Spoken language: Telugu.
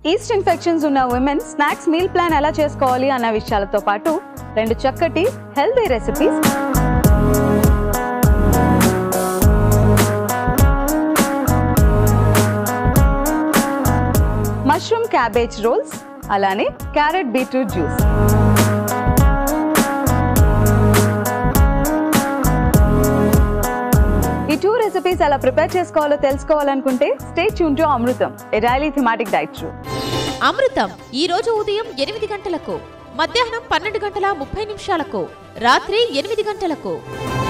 ఈస్ట్ ఇన్ఫెక్షన్స్ ఉన్న ఉమెన్ స్నాక్స్ మీల్ ప్లాన్ ఎలా చేసుకోవాలి అన్న విషయాలతో పాటు రెండు చక్కటి healthy recipes mushroom cabbage rolls అలానే క్యారెట్ బీట్రూట్ జ్యూస్ ఈ టూ రెసిపీస్ ఎలా ప్రిపేర్ చేసుకోవాలో తెలుసుకోవాలనుకుంటే stay tune to Amrutham a daily thematic diet show Amrutham ఈ రోజు ఉదయం ఎనిమిది గంటలకు మధ్యాహ్నం పన్నెండు గంటల ముప్పై నిమిషాలకు రాత్రి ఎనిమిది గంటలకు